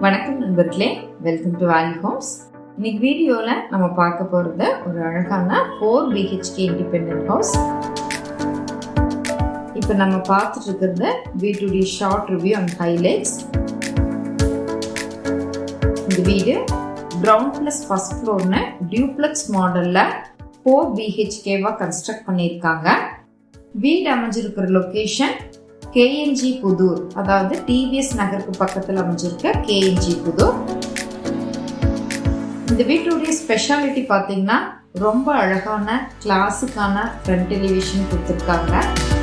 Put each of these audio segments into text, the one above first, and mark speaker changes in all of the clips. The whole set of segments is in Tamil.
Speaker 1: வணக்கம் நண்பர்களே வெல்கம் டு வேல்யூ ஹோம்ஸ் இன்னைக்கு வீடியோவில் நம்ம பார்க்க போகிறது ஒரு அழகான ஃபோர் பிஹெச்கே இண்டிபெண்ட் ஹவுஸ் இப்போ நம்ம பார்த்துட்டு இருக்கிறது வீட்டுடைய ஷார்ட் ரிவ்யூ அண்ட் ஹைலைட்ஸ் இந்த வீடு கிரவுண்ட் ப்ளஸ் ஃபர்ஸ்ட் ஃப்ளோர்னு டியூப்ளெக்ஸ் மாடலில் ஃபோர் பிஹெச்கேவாக கன்ஸ்ட்ரக்ட் பண்ணியிருக்காங்க வீடு அமைஞ்சிருக்கிற லொக்கேஷன் கேஎன்ஜி புதூர் அதாவது டிவிஎஸ் நகருக்கு பக்கத்தில் அமைஞ்சிருக்க கேஎன்ஜி புதூர் இந்த வீட்டுடைய ஸ்பெஷாலிட்டி பார்த்தீங்கன்னா ரொம்ப அழகான கிளாஸுக்கான ஃப்ரண்ட் டெலிவிஷன் கொடுத்துருக்காங்க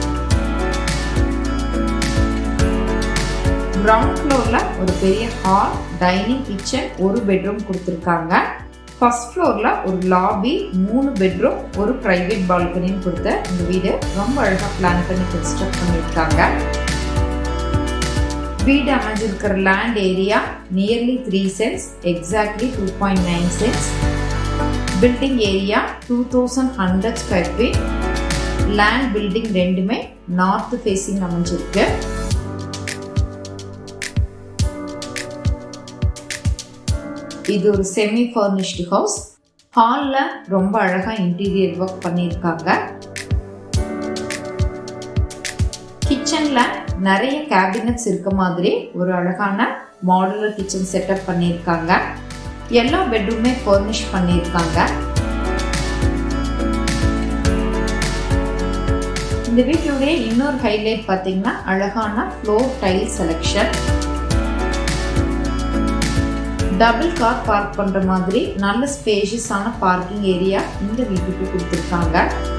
Speaker 1: கிரவுண்ட் ஃப்ளோரில் ஒரு பெரிய ஹால் டைனிங் கிச்சன் ஒரு பெட்ரூம் கொடுத்துருக்காங்க ஃபர்ஸ்ட் ஃப்ளோரில் ஒரு லாபி மூணு பெட்ரூம் ஒரு ப்ரைவேட் பால்கனின்னு கொடுத்த இந்த வீடு ரொம்ப அழகாக பிளான் பண்ணி கன்ஸ்ட்ரக்ட் பண்ணியிருக்காங்க வீடு அமைஞ்சிருக்கிற land area nearly three cents exactly two point nine cents building area two thousand hundred square feet land building ரெண்டுமே நார்த் ஃபேஸிங் அமைஞ்சிருக்கு இது ஒரு செமி ஃபர்னிஷ்டு ஹவுஸ் ஹாலில் ரொம்ப அழகாக இன்டீரியர் ஒர்க் பண்ணியிருக்காங்க கிச்சனில் நிறைய கேபினட்ஸ் இருக்க மாதிரி ஒரு அழகான மாடுலர் கிச்சன் செட்டப் பண்ணியிருக்காங்க எல்லா பெட்ரூமே ஃபர்னிஷ் பண்ணியிருக்காங்க இந்த வீட்டுடைய இன்னொரு ஹைலைட் பார்த்தீங்கன்னா அழகான floor tile selection double car park பண்ணுற மாதிரி நல்ல ஸ்பேஷியஸான பார்க்கிங் ஏரியா இந்த வீட்டுக்கு கொடுத்துருக்காங்க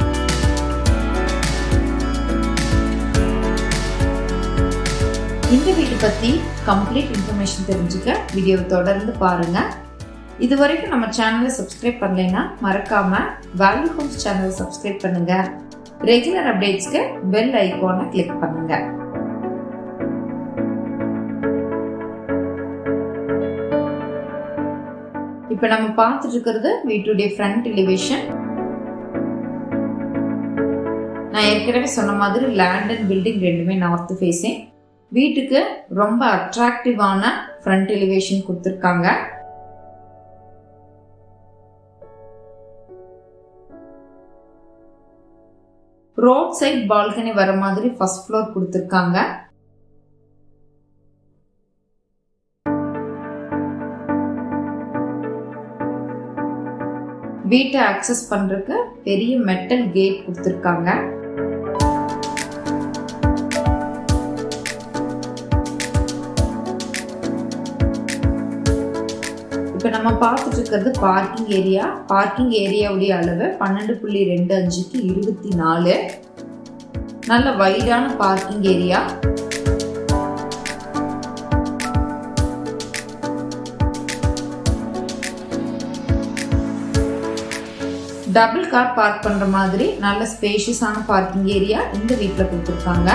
Speaker 1: இந்த வீட்டு பற்றி கம்ப்ளீட் இன்ஃபர்மேஷன் தெரிஞ்சுக்க வீடியோவை தொடர்ந்து பாருங்க இது வரைக்கும் நம்ம சேனலை சப்ஸ்கிரைப் பண்ணலைன்னா மறக்காம வேல்யூ ஹோம்ஸ் சேனலை சப்ஸ்கிரைப் பண்ணுங்க ரெகுலர் அப்டேட்ஸ்க்கு பெல் ஐக்கானை கிளிக் பண்ணுங்க இப்போ நம்ம பார்த்துட்டு இருக்கிறது வீட்டுடைய ஃப்ரண்ட் எலிவேஷன் நான் ஏற்கனவே சொன்ன மாதிரி லேண்ட் அண்ட் பில்டிங் ரெண்டுமே நார்த் ஃபேஸிங் வீட்டுக்கு ரொம்ப அட்ராக்டிவான ஃப்ரண்ட் எலிவேஷன் கொடுத்துருக்காங்க ரோட் சைட் பால்கனி வர மாதிரி ஃபர்ஸ்ட் ஃப்ளோர் கொடுத்துருக்காங்க வீட்டை அக்சஸ் பண்றதுக்கு பெரிய மெட்டல் கேட் கொடுத்துருக்காங்க இப்போ நம்ம பார்த்துட்டு இருக்கிறது பார்க்கிங் ஏரியா பார்க்கிங் ஏரியாவுடைய அளவு பன்னெண்டு புள்ளி ரெண்டு அஞ்சுக்கு இருபத்தி நாலு நல்ல வைடான parking area double car park பண்ற மாதிரி நல்ல ஸ்பேஷியஸான பார்க்கிங் ஏரியா இந்த வீட்டில் கொடுத்துருக்காங்க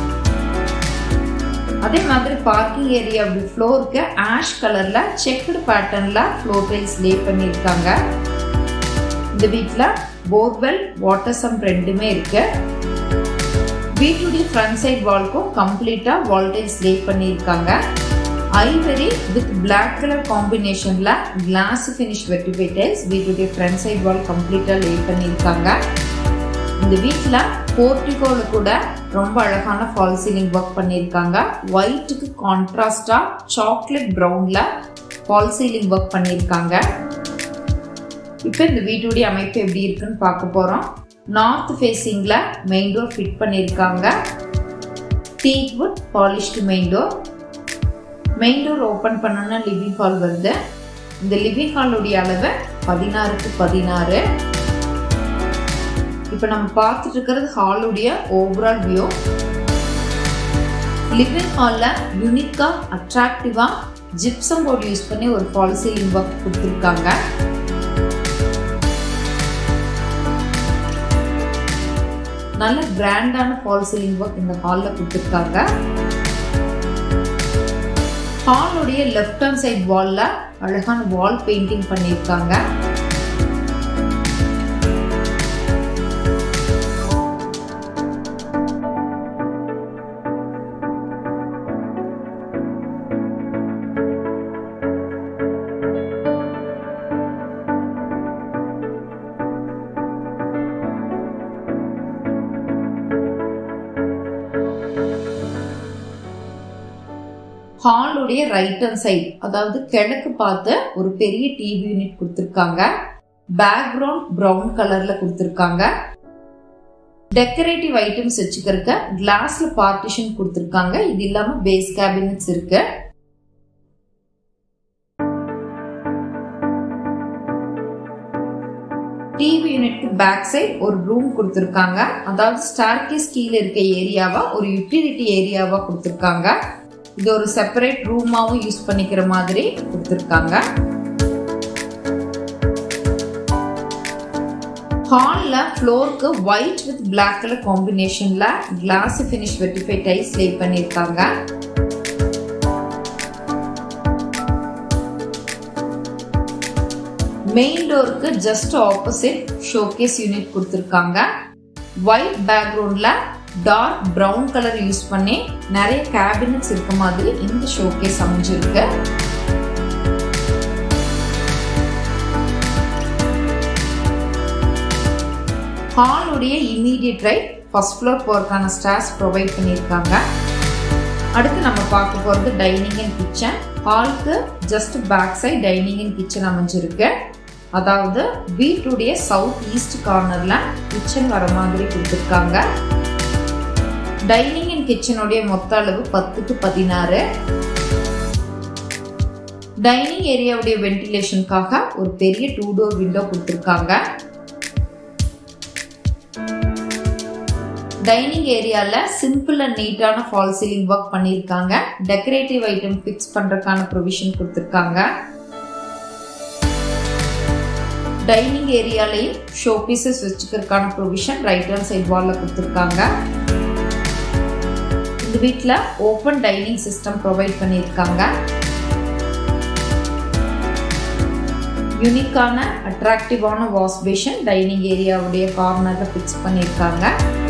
Speaker 1: அதே மாதிரி பார்க்கிங் ஏரியா அப்படி ஃப்ளோருக்கு ஆஷ் கலர்ல செக்குடு பேட்டர்ன்ல ஃப்ளோர் டைல்ஸ் லே பண்ணியிருக்காங்க இந்த வீட்டில் போர்வெல் வாட்டர் சம்ப் ரெண்டுமே இருக்கு வீட்டுடைய ஃப்ரண்ட் சைட் வால்க்கும் கம்ப்ளீட்டா வால் டைல்ஸ் லே பண்ணியிருக்காங்க ஐவரி வித் பிளாக் கலர் காம்பினேஷன்ல கிளாஸ் ஃபினிஷ் வெட்டிஃபை டைல்ஸ் வீட்டுடைய ஃப்ரண்ட் சைட் வால் கம்ப்ளீட்டா லே பண்ணியிருக்காங்க இந்த வீட்டில் போர்டிகோவில் கூட ரொம்ப அழகான ஃபால் சீலிங் ஒர்க் பண்ணியிருக்காங்க ஒயிட்டுக்கு கான்ட்ராஸ்டா சாக்லேட் ப்ரௌன்ல ஃபால் சீலிங் ஒர்க் பண்ணியிருக்காங்க இப்போ இந்த வீட்டுடைய அமைப்பு எப்படி இருக்குன்னு பார்க்க போகிறோம் நார்த் ஃபேஸிங்கில் மெயின் டோர் ஃபிட் பண்ணியிருக்காங்க teak wood polished main door main door open பண்ணோன்னா லிவிங் ஹால் வருது இந்த லிவிங் ஹாலுடைய அளவு பதினாறுக்கு பதினாறு இப்போ நம்ம பார்த்துட்டு இருக்கிறது ஹாலுடைய ஓவரால் வியூ லிவிங் ஹாலில் யூனிக்காக அட்ராக்டிவாக ஜிப்சம் போர்டு யூஸ் பண்ணி ஒரு ஃபால் சீலிங் ஒர்க் கொடுத்துருக்காங்க நல்ல பிராண்டான ஃபால் சீலிங் ஒர்க் இந்த ஹாலில் கொடுத்துருக்காங்க ஹாலுடைய லெஃப்ட் ஹேண்ட் சைட் வாலில் அழகான வால் பெயிண்டிங் பண்ணியிருக்காங்க ஹாலுடைய ரைட் ஹேண்ட் சைடு அதாவது கிழக்கு பார்த்த ஒரு பெரிய டிவி யூனிட் கொடுத்துருக்காங்க பேக்ரவுண்ட் ப்ரௌன் கலர்ல கொடுத்துருக்காங்க டெக்கரேட்டிவ் ஐட்டம்ஸ் வச்சுக்கிறக்க கிளாஸ்ல பார்ட்டிஷன் கொடுத்துருக்காங்க இது இல்லாம பேஸ் கேபினட்ஸ் இருக்கு டிவி யூனிட்க்கு பேக் சைட் ஒரு ரூம் கொடுத்துருக்காங்க அதாவது ஸ்டார்கேஸ் கீழே இருக்க ஏரியாவா ஒரு யூட்டிலிட்டி ஏரியாவா கொடுத்துருக்காங்க இது ஒரு செப்பரேட் ரூமாவும் யூஸ் பண்ணிக்கிற மாதிரி கொடுத்துருக்காங்க ஹாலில் ஃப்ளோருக்கு ஒயிட் வித் பிளாக் கலர் காம்பினேஷனில் glass finish vitrified tiles lay பண்ணியிருக்காங்க மெயின் டோருக்கு ஜஸ்ட் ஆப்போசிட் ஷோகேஸ் யூனிட் கொடுத்துருக்காங்க ஒயிட் பேக்ரவுண்டில் டார்க் ப்ரௌன் கலர் யூஸ் பண்ணி நிறைய கேபினட்ஸ் இருக்க மாதிரி இந்த ஷோகேஸ் அமைஞ்சிருக்கு ஹாலுடைய இமீடியட் ரைட் ஃபர்ஸ்ட் ஃப்ளோர் போறதுக்கான ஸ்டார்ஸ் ப்ரொவைட் பண்ணியிருக்காங்க அடுத்து நம்ம பார்க்க போகிறது டைனிங் அண்ட் கிச்சன் ஹாலுக்கு just back side dining and kitchen அமைஞ்சிருக்கு அதாவது வீட்டுடைய சவுத் ஈஸ்ட் கார்னரில் கிச்சன் வர மாதிரி கொடுத்துருக்காங்க டைனிங் அண்ட் கிச்சனுடைய மொத்த அளவு பத்துக்கு பதினாறு டைனிங் ஏரியாவுடைய வென்டிலேஷனுக்காக ஒரு பெரிய டூ டோர் விண்டோ கொடுத்துருக்காங்க டைனிங் ஏரியாவில் சிம்பிள் அண்ட் நீட்டான ஃபால் சீலிங் ஒர்க் பண்ணியிருக்காங்க டெக்கரேட்டிவ் ஐட்டம் ஃபிக்ஸ் பண்ணுறதுக்கான ப்ரொவிஷன் கொடுத்துருக்காங்க டைனிங் ஏரியாலையும் ஷோ பீசஸ் வச்சுக்கிறதுக்கான ப்ரொவிஷன் ரைட் ஹேண்ட் சைட் வாலில் கொடுத்துருக்காங்க இந்த வீட்டில் ஓப்பன் டைனிங் சிஸ்டம் ப்ரொவைட் பண்ணியிருக்காங்க யூனிக்கான அட்ராக்டிவான வாஷ் பேஷன் டைனிங் ஏரியாவுடைய கார்னரில் ஃபிக்ஸ் பண்ணியிருக்காங்க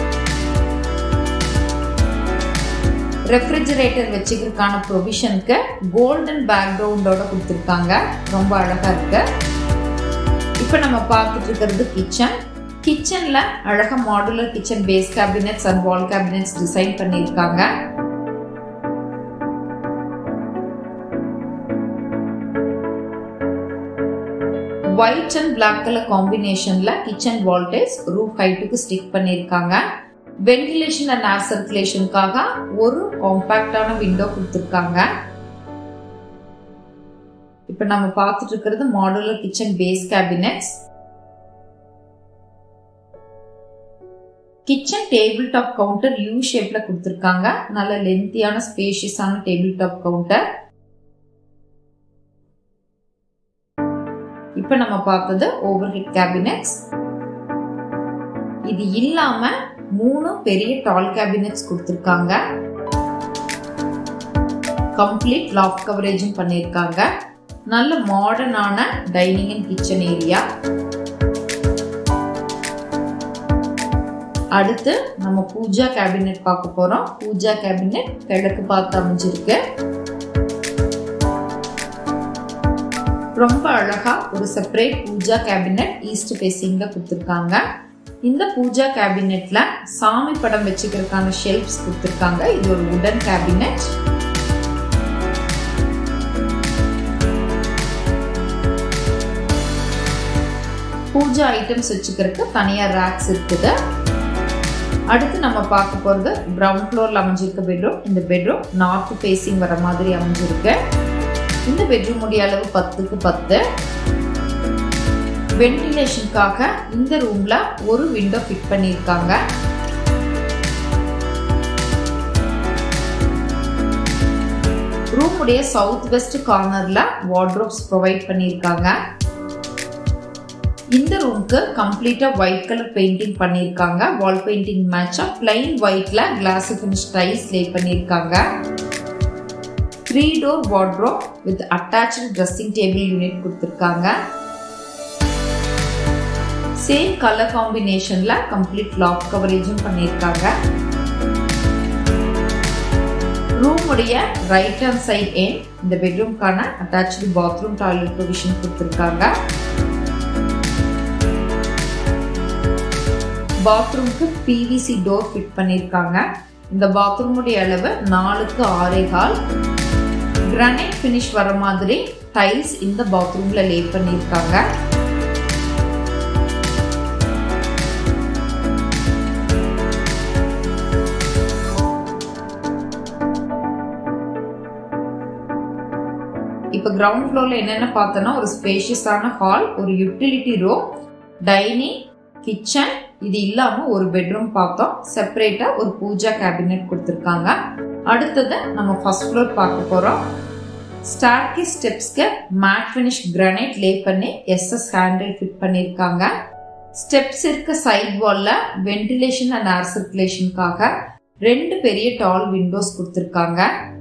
Speaker 1: ரெஃப்ரிஜரேட்டர் வச்சுக்கிறதுக்கான ப்ரொவிஷனுக்கு கோல்டன் பேக்ரவுண்டோட கொடுத்துருக்காங்க ரொம்ப அழகாக இருக்கு இப்போ நம்ம பார்த்துட்டு இருக்கிறது கிச்சன் கிச்சனில் அழகாக modular kitchen base cabinets and wall cabinets design பண்ணியிருக்காங்க ஒயிட் அண்ட் பிளாக் கலர் காம்பினேஷனில் கிச்சன் வால்டேஜ் ரூஃப் ஹைட்டுக்கு ஸ்டிக் பண்ணியிருக்காங்க வென்டிலேஷன் அண்ட் ஏர் சர்க்குலேஷனுக்காக ஒரு காம்பாக்டான விண்டோ கொடுத்துருக்காங்க இப்போ நம்ம பார்த்துட்டு இருக்கிறது modular kitchen base cabinets kitchen table top counter U ஷேப்ல கொடுத்துருக்காங்க நல்ல லென்த்தியான ஸ்பேஷியஸான டேபிள் டாப் கவுண்டர் இப்போ நம்ம பார்த்தது ஓவர் ஹெட் கேபினெட்ஸ் இது இல்லாம மூணு பெரிய டால் கேபினெட்ஸ் கொடுத்துருக்காங்க கம்ப்ளீட் லாஃப்ட் கவரேஜும் பண்ணியிருக்காங்க நல்ல மாடர்னான டைனிங் அண்ட் கிச்சன் ஏரியா அடுத்து நம்ம பூஜா கேபினெட் பார்க்க போறோம் பூஜா கேபினெட் கிழக்கு பார்த்து அமைஞ்சிருக்கு ரொம்ப அழகா ஒரு செப்பரேட் பூஜா கேபினெட் ஈஸ்ட் ஃபேசிங்ல கொடுத்துருக்காங்க இந்த பூஜா கேபினெட்ல சாமி படம் வச்சுக்கிறதுக்கான ஷெல்ஃப்ஸ் கொடுத்துருக்காங்க இது ஒரு உடன் கேபினெட் பூஜா ஐட்டம்ஸ் வச்சுக்கிறதுக்கு தனியாக ரேக்ஸ் இருக்குது அடுத்து நம்ம பார்க்க போகிறது கிரவுண்ட் ஃப்ளோரில் அமைஞ்சிருக்க பெட்ரூம் இந்த பெட்ரூம் நார்த் ஃபேஸிங் வர மாதிரி அமைஞ்சிருக்கு இந்த பெட்ரூமுடைய அளவு பத்துக்கு பத்து வென்டிலேஷனுக்காக இந்த ரூம்ல ஒரு விண்டோ ஃபிட் பண்ணியிருக்காங்க ரூமுடைய சவுத் வெஸ்ட் கார்னர்ல வார்ட்ரோப்ஸ் ப்ரொவைட் பண்ணியிருக்காங்க இந்த ரூம்க்கு கம்ப்ளீட்டா ஒயிட் கலர் பெயிண்டிங் பண்ணியிருக்காங்க வால் பெயிண்டிங் மேட்சா பிளைன் ஒயிட்ல கிளாஸ் ஃபினிஷ் டைல்ஸ் லே பண்ணியிருக்காங்க three door wardrobe with attached dressing table unit கொடுத்துருக்காங்க சேம் கலர் காம்பினேஷன்ல கம்ப்ளீட் லாக் கவரேஜும் பண்ணியிருக்காங்க ரூமுடைய ரைட் ஹேண்ட் சைட் ஏன் இந்த பெட்ரூம்க்கான அட்டாச்சு பாத்ரூம் டாய்லெட் ப்ரொவிஷன் கொடுத்துருக்காங்க பாத்ரூம்க்கு பிவிசி டோர் ஃபிட் பண்ணியிருக்காங்க இந்த பாத்ரூமுடைய அளவு நாலுக்கு ஆறே கால் கிரானைட் ஃபினிஷ் வர மாதிரி டைல்ஸ் இந்த பாத்ரூம்ல லே பண்ணியிருக்காங்க இப்போ கிரவுண்ட் ஃப்ளோர்ல என்னென்ன பார்த்தோன்னா ஒரு ஸ்பேஷியஸான ஹால் ஒரு யூட்டிலிட்டி ரூம் டைனிங் கிச்சன் இது இல்லாம ஒரு பெட்ரூம் பார்த்தோம் செப்பரேட்டா ஒரு பூஜா கேபினெட் கொடுத்துருக்காங்க அடுத்தது நம்ம ஃபர்ஸ்ட் ஃப்ளோர் பார்க்க போறோம் ஸ்டார்கி ஸ்டெப்ஸ்க்கு மேட் ஃபினிஷ் கிரானைட் லே பண்ணி எஸ்எஸ் ஹேண்டில் ஃபிட் பண்ணியிருக்காங்க ஸ்டெப்ஸ் இருக்க சைட் வால்ல வென்டிலேஷன் அண்ட் ஏர் சர்க்குலேஷனுக்காக ரெண்டு பெரிய டால் விண்டோஸ் கொடுத்துருக்காங்க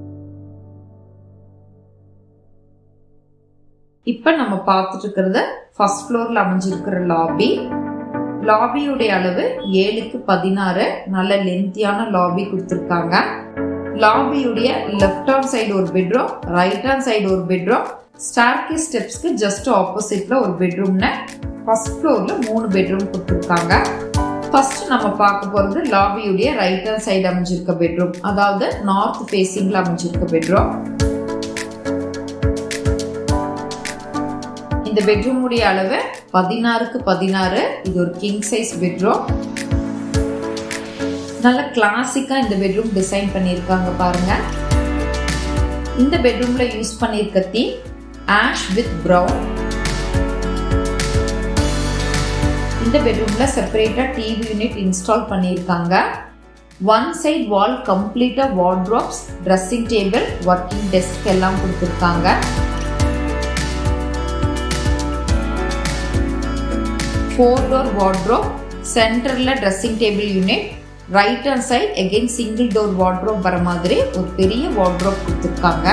Speaker 1: இப்ப நம்ம பார்த்துட்டு இருக்கிறது ஃபர்ஸ்ட் ஃப்ளோர்ல அமைஞ்சிருக்கிற லாபி லாபியுடைய அளவு ஏழுக்கு பதினாறு நல்ல லென்த்தியான லாபி கொடுத்துருக்காங்க லாபியுடைய லெஃப்ட் ஹேண்ட் சைடு ஒரு பெட்ரூம் ரைட் ஹேண்ட் சைடு ஒரு பெட்ரூம் ஸ்டார்கி ஸ்டெப்ஸ்க்கு ஜஸ்ட் ஆப்போசிட்ல ஒரு பெட்ரூம்னு ஃபர்ஸ்ட் ஃப்ளோர்ல மூணு பெட்ரூம் கொடுத்துருக்காங்க ஃபர்ஸ்ட் நம்ம பார்க்க போறது லாபியுடைய ரைட் ஹேண்ட் சைடு அமைஞ்சிருக்க பெட்ரூம் அதாவது நார்த் ஃபேசிங்ல அமைஞ்சிருக்க பெட்ரூம் இந்த பெட்ரூமுடைய அளவு பதினாறுக்கு பதினாறு இது ஒரு கிங் சைஸ் பெட்ரூம் நல்ல கிளாசிக்கா இந்த பெட்ரூம் டிசைன் பண்ணியிருக்காங்க பாருங்க இந்த பெட்ரூம்ல யூஸ் பண்ணியிருக்க தீம் ஆஷ் வித் ப்ரௌன் இந்த பெட்ரூம்ல செப்பரேட்டா டிவி யூனிட் இன்ஸ்டால் பண்ணியிருக்காங்க ஒன் சைட் வால் கம்ப்ளீட்டா wardrobes dressing table working desk எல்லாம் கொடுத்துருக்காங்க ஃபோர் டோர் வார்ட்ரோப் சென்டரில் dressing table unit right hand side again single door wardrobe வர மாதிரி ஒரு பெரிய வார்ட்ரோப் கொடுத்துருக்காங்க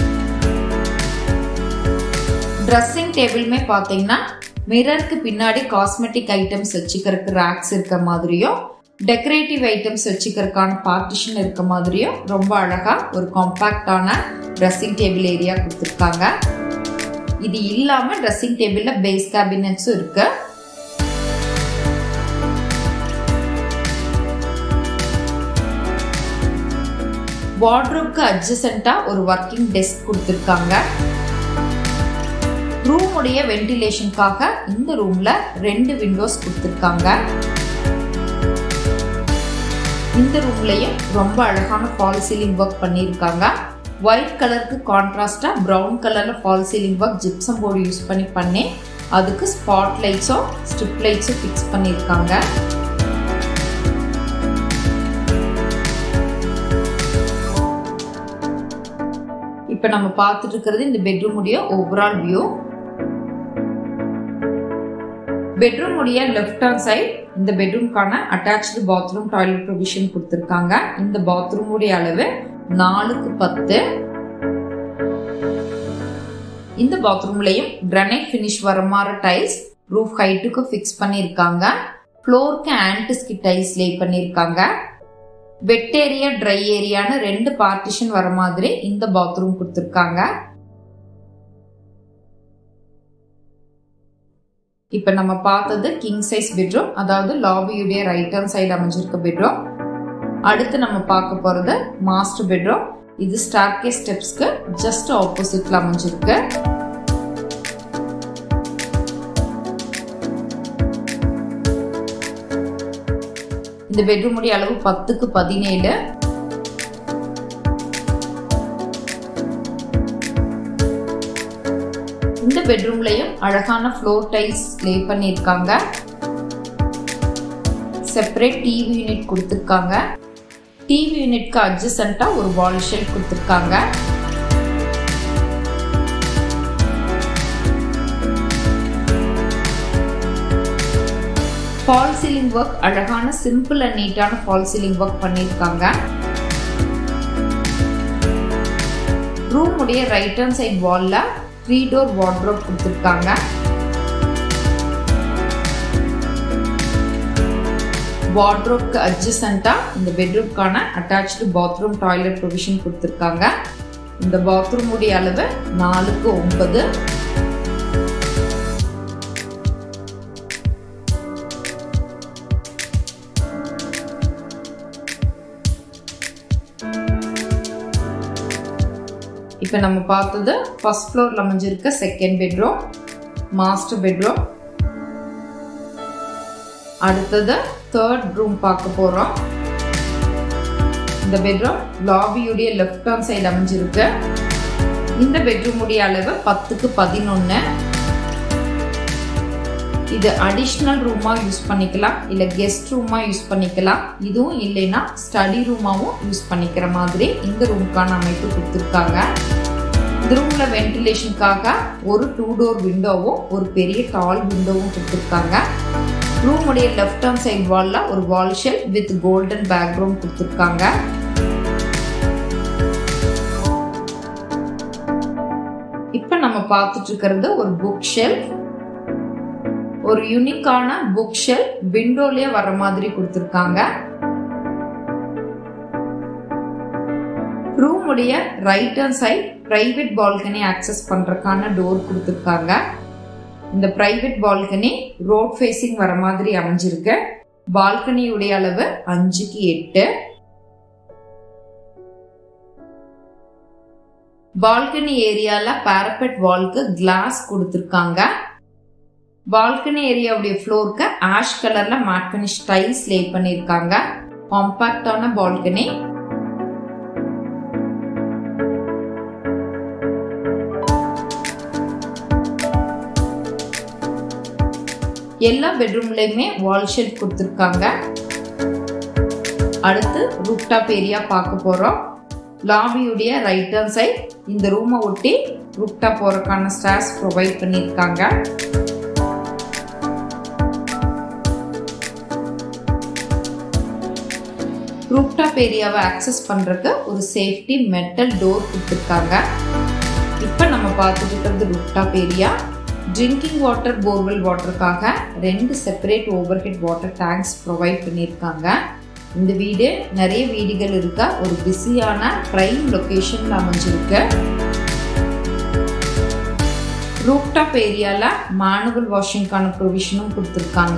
Speaker 1: ட்ரெஸ்ஸிங் டேபிளுமே பார்த்தீங்கன்னா மிரருக்கு பின்னாடி காஸ்மெட்டிக் ஐட்டம்ஸ் வச்சுக்கிறதுக்கு ரேக்ஸ் இருக்க மாதிரியும் டெக்கரேட்டிவ் ஐட்டம்ஸ் வச்சுக்கிறதுக்கான பார்ட்டிஷன் இருக்க மாதிரியும் ரொம்ப அழகா ஒரு காம்பாக்டான ட்ரெஸ்ஸிங் டேபிள் ஏரியா கொடுத்துருக்காங்க இது இல்லாம ட்ரெஸ்ஸிங் டேபிள்ல பேஸ் கேபினட்ஸும் இருக்கு வார்ட்ரோப்க்கு அட்ஜசண்டா ஒரு ஒர்க்கிங் டெஸ்க் கொடுத்துருக்காங்க ரூமுடைய வென்டிலேஷனுக்காக இந்த ரூம்ல ரெண்டு விண்டோஸ் கொடுத்துருக்காங்க இந்த ரூம்லயும் ரொம்ப அழகான ஃபால் சீலிங் ஒர்க் பண்ணியிருக்காங்க ஒயிட் கலருக்கு கான்ட்ராஸ்டா ப்ரௌன் கலர்ல false ceiling work gypsum board use பண்ணி பண்ணி அதுக்கு ஸ்பாட் லைட்ஸும் ஸ்ட்ரிப் லைட்ஸும் ஃபிக்ஸ் பண்ணியிருக்காங்க இப்போ நம்ம பார்த்துட்டு இருக்கிறது இந்த பெட்ரூமுடைய ஓவரால் வியூ பெட்ரூம் உடைய லெஃப்ட் ஹேண்ட் சைட் இந்த பெட்ரூம்க்கான அட்டாச்சு பாத்ரூம் டாய்லெட் ப்ரொவிஷன் கொடுத்துருக்காங்க இந்த பாத்ரூம் உடைய அளவு நாலுக்கு பத்து இந்த பாத்ரூம்லயும் கிரானைட் ஃபினிஷ் வர மாதிரி டைல்ஸ் ரூஃப் ஹைட்டுக்கு ஃபிக்ஸ் பண்ணியிருக்காங்க ஃப்ளோருக்கு ஆன்டிஸ்கி டைல்ஸ் லே பண்ணியிருக்காங்க வெட் ஏரியா ட்ரை ஏரியான்னு ரெண்டு பார்ட்டிஷன் வர மாதிரி இந்த பாத்ரூம் கொடுத்துருக்காங்க இப்ப நம்ம பார்த்தது கிங் சைஸ் பெட்ரூம் அதாவது லாபியுடைய ரைட் ஹேண்ட் சைடு அமைஞ்சிருக்க பெட்ரூம் அடுத்து நம்ம பார்க்க போறது மாஸ்டர் பெட்ரூம் இது ஸ்டார்கே ஸ்டெப்ஸ்க்கு ஜஸ்ட் ஆப்போசிட்ல அமைஞ்சிருக்கு இந்த பெட்ரூமுடைய அளவு பத்துக்கு பதினேழு இந்த பெட்ரூம்லயும் அழகான ஃப்ளோர் டைல்ஸ் லே பண்ணியிருக்காங்க செப்பரேட் டிவி யூனிட் கொடுத்துருக்காங்க டிவி யூனிட்க்கு அட்ஜசண்டா ஒரு வால் ஷெல்ஃப் கொடுத்துருக்காங்க ஃபால் சீலிங் ஒர்க் அழகான சிம்பிள் அண்ட் நீட்டான ஃபால் சீலிங் ஒர்க் பண்ணியிருக்காங்க ரூம் உடைய ரைட் ஹேண்ட் சைட் வால்ல த்ரீ டோர் வார்ட்ரோப் கொடுத்துருக்காங்க வார்ட்ரோப்க்கு அட்ஜசண்டா இந்த பெட்ரூம்க்கான அட்டாச்சு பாத்ரூம் டாய்லெட் ப்ரொவிஷன் கொடுத்துருக்காங்க இந்த பாத்ரூம் உடைய அளவு நாலுக்கு ஒன்பது இப்போ நம்ம பார்த்தது ஃபர்ஸ்ட் ஃப்ளோரில் அமைஞ்சிருக்க செகண்ட் பெட்ரூம் மாஸ்டர் பெட்ரூம் அடுத்தது தேர்ட் ரூம் பார்க்க போகிறோம் இந்த பெட்ரூம் லாபியுடைய லெஃப்ட் ஹேண்ட் சைடு அமைஞ்சிருக்கு இந்த பெட்ரூமுடைய அளவு பத்துக்கு பதினொன்று இது அடிஷ்னல் ரூமாக யூஸ் பண்ணிக்கலாம் இல்லை கெஸ்ட் ரூமாக யூஸ் பண்ணிக்கலாம் இதுவும் இல்லைன்னா ஸ்டடி ரூமாகவும் யூஸ் பண்ணிக்கிற மாதிரி இந்த ரூமுக்கான அமைப்பு கொடுத்துருக்காங்க இந்த ரூமில் வென்டிலேஷனுக்காக ஒரு டூ டோர் விண்டோவும் ஒரு பெரிய டால் விண்டோவும் கொடுத்துருக்காங்க ரூமுடைய லெஃப்ட் ஹேண்ட் சைட் வாலில் ஒரு wall shelf with golden background கொடுத்துருக்காங்க இப்போ நம்ம பார்த்துட்டு இருக்கிறது ஒரு புக் ஷெல்ஃப் ஒரு யூனிக்கான புக் ஷெல் விண்டோலயே வர மாதிரி கொடுத்துருக்காங்க ரூம் உடைய right hand side private balcony access பண்றதுக்கான டோர் கொடுத்துருக்காங்க இந்த பிரைவேட் பால்கனி ரோட் ஃபேஸிங் வர மாதிரி அமைஞ்சிருக்கு பால்கனியுடைய அளவு அஞ்சுக்கு எட்டு பால்கனி ஏரியால பாரபெட் வால்க்கு கிளாஸ் கொடுத்துருக்காங்க பால்கனி ஏரியாவுடைய ஃப்ளோருக்கு ஆஷ் கலர்ல மேட் ஃபினிஷ் டைல்ஸ் லே பண்ணிருக்காங்க காம்பாக்டான பால்கனி எல்லா பெட்ரூம்லயுமே வால் ஷெல்ஃப் கொடுத்துருக்காங்க அடுத்து ரூப்டாப் ஏரியா பார்க்க போறோம் லாபியுடைய ரைட் ஹேண்ட் சைட் இந்த ரூமை ஒட்டி ரூப்டாப் போறதுக்கான ஸ்டார்ஸ் ப்ரொவைட் பண்ணியிருக்காங்க ரூப்டாப் ஏரியாவை ஆக்சஸ் பண்ணுறதுக்கு ஒரு சேஃப்டி மெட்டல் டோர் கொடுத்துருக்காங்க இப்போ நம்ம பார்த்துட்டு இருக்கிறது rooftop area drinking water borewell வாட்டருக்காக ரெண்டு separate overhead water tanks provide பண்ணியிருக்காங்க இந்த வீடு நிறைய வீடுகள் இருக்க ஒரு பிஸியான ப்ரைம் லொக்கேஷனில் அமைஞ்சிருக்கு ரூப்டாப் ஏரியாவில் மேனுவல் வாஷிங்கான ப்ரொவிஷனும் கொடுத்துருக்காங்க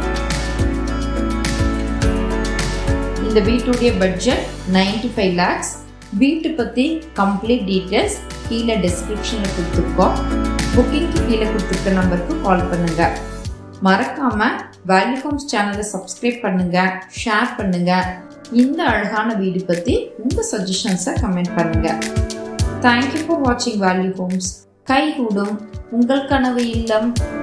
Speaker 1: இந்த வீட்டுடைய பட்ஜெட் நைன்டி ஃபைவ் லேக்ஸ் வீட்டை பற்றி கம்ப்ளீட் டீட்டெயில்ஸ் கீழே டிஸ்கிரிப்ஷனில் கொடுத்துருக்கோம் புக்கிங்க்கு கீழே கொடுத்துருக்க நம்பருக்கு கால் பண்ணுங்க மறக்காம வேல்யூ ஹோம்ஸ் சேனலை சப்ஸ்கிரைப் பண்ணுங்க ஷேர் பண்ணுங்க இந்த அழகான வீடு பற்றி உங்கள் சஜஷன்ஸை கமெண்ட் பண்ணுங்க தேங்க்யூ ஃபார் வாட்சிங் வேல்யூ ஹோம்ஸ் கைகூடும் உங்கள் கனவு இல்லம்